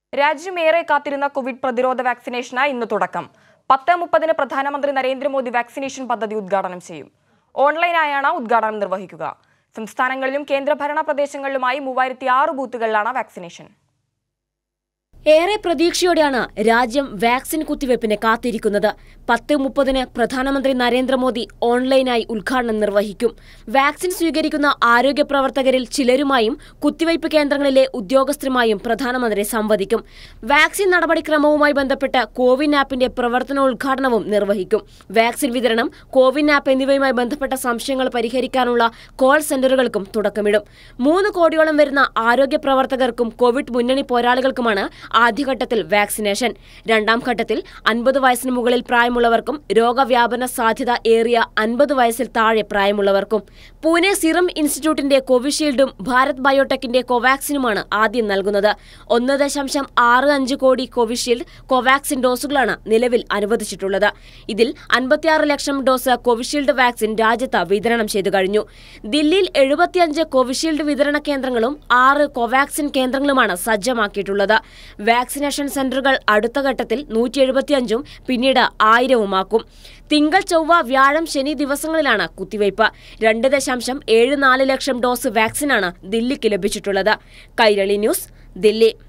രാജ്യമേറെ കാത്തിരുന്ന കോവിഡ് പ്രതിരോധ വാക്സിനേഷന് ഇന്ന് തുടക്കം പത്ത് മുപ്പതിന് പ്രധാനമന്ത്രി നരേന്ദ്രമോദി വാക്സിനേഷൻ പദ്ധതി ഉദ്ഘാടനം ചെയ്യും ഓൺലൈനായാണ് ഉദ്ഘാടനം നിർവഹിക്കുക സംസ്ഥാനങ്ങളിലും കേന്ദ്രഭരണ പ്രദേശങ്ങളിലുമായി മൂവായിരത്തി ആറ് ബൂത്തുകളിലാണ് വാക്സിനേഷൻ ഏറെ പ്രതീക്ഷയോടെയാണ് രാജ്യം വാക്സിൻ കുത്തിവയ്പ്പിന് കാത്തിരിക്കുന്നത് പത്ത് മുപ്പതിന് പ്രധാനമന്ത്രി നരേന്ദ്രമോദി ഓൺലൈനായി ഉദ്ഘാടനം നിർവഹിക്കും വാക്സിൻ സ്വീകരിക്കുന്ന ആരോഗ്യ പ്രവർത്തകരിൽ ചിലരുമായും കുത്തിവയ്പ് കേന്ദ്രങ്ങളിലെ ഉദ്യോഗസ്ഥരുമായും പ്രധാനമന്ത്രി സംവദിക്കും വാക്സിൻ നടപടിക്രമവുമായി ബന്ധപ്പെട്ട് കോവിൻ ആപ്പിന്റെ പ്രവർത്തനോദ്ഘാടനവും നിർവഹിക്കും വാക്സിൻ വിതരണം കോവിൻ ആപ്പ് എന്നിവയുമായി ബന്ധപ്പെട്ട സംശയങ്ങൾ പരിഹരിക്കാനുള്ള കോൾ സെന്ററുകൾക്കും തുടക്കമിടും മൂന്ന് കോടിയോളം വരുന്ന ആരോഗ്യ പ്രവർത്തകർക്കും കോവിഡ് മുന്നണി പോരാളികൾക്കുമാണ് ആദ്യഘട്ടത്തിൽ വാക്സിനേഷൻ രണ്ടാം ഘട്ടത്തിൽ അൻപത് വയസ്സിന് മുകളിൽ പ്രായമുള്ളവർക്കും രോഗവ്യാപന സാധ്യത ഏറിയ അൻപത് വയസ്സിൽ താഴെ പ്രായമുള്ളവർക്കും പൂനെ സിറം ഇൻസ്റ്റിറ്റ്യൂട്ടിന്റെ കോവിഷീൽഡും ഭാരത് ബയോടെക്കിന്റെ കോവാക്സിനുമാണ് ആദ്യം നൽകുന്നത് ഒന്ന് ദശാംശം ആറ് അഞ്ച് കോടി കോവിഷീൽഡ് കോവാക്സിൻ ഡോസുകളാണ് നിലവിൽ അനുവദിച്ചിട്ടുള്ളത് ഇതിൽ അൻപത്തിയാറ് ലക്ഷം ഡോസ് കോവിഷീൽഡ് വാക്സിൻ രാജ്യത്ത് വിതരണം ചെയ്തു കഴിഞ്ഞു ദില്ലിയിൽ എഴുപത്തിയഞ്ച് കോവിഷീൽഡ് വിതരണ കേന്ദ്രങ്ങളും ആറ് കോവാക്സിൻ കേന്ദ്രങ്ങളുമാണ് സജ്ജമാക്കിയിട്ടുള്ളത് വാക്സിനേഷൻ സെന്ററുകൾ അടുത്ത ഘട്ടത്തിൽ നൂറ്റി എഴുപത്തിയഞ്ചും പിന്നീട് ആയിരവുമാക്കും തിങ്കൾ ചൊവ്വ വ്യാഴം ശനി ദിവസങ്ങളിലാണ് കുത്തിവയ്പ് രണ്ട് ദശാംശം ഏഴ് നാല് ലക്ഷം ഡോസ് വാക്സിനാണ് ദില്ലിക്ക് ലഭിച്ചിട്ടുള്ളത് കൈരളി ന്യൂസ് ദില്ലി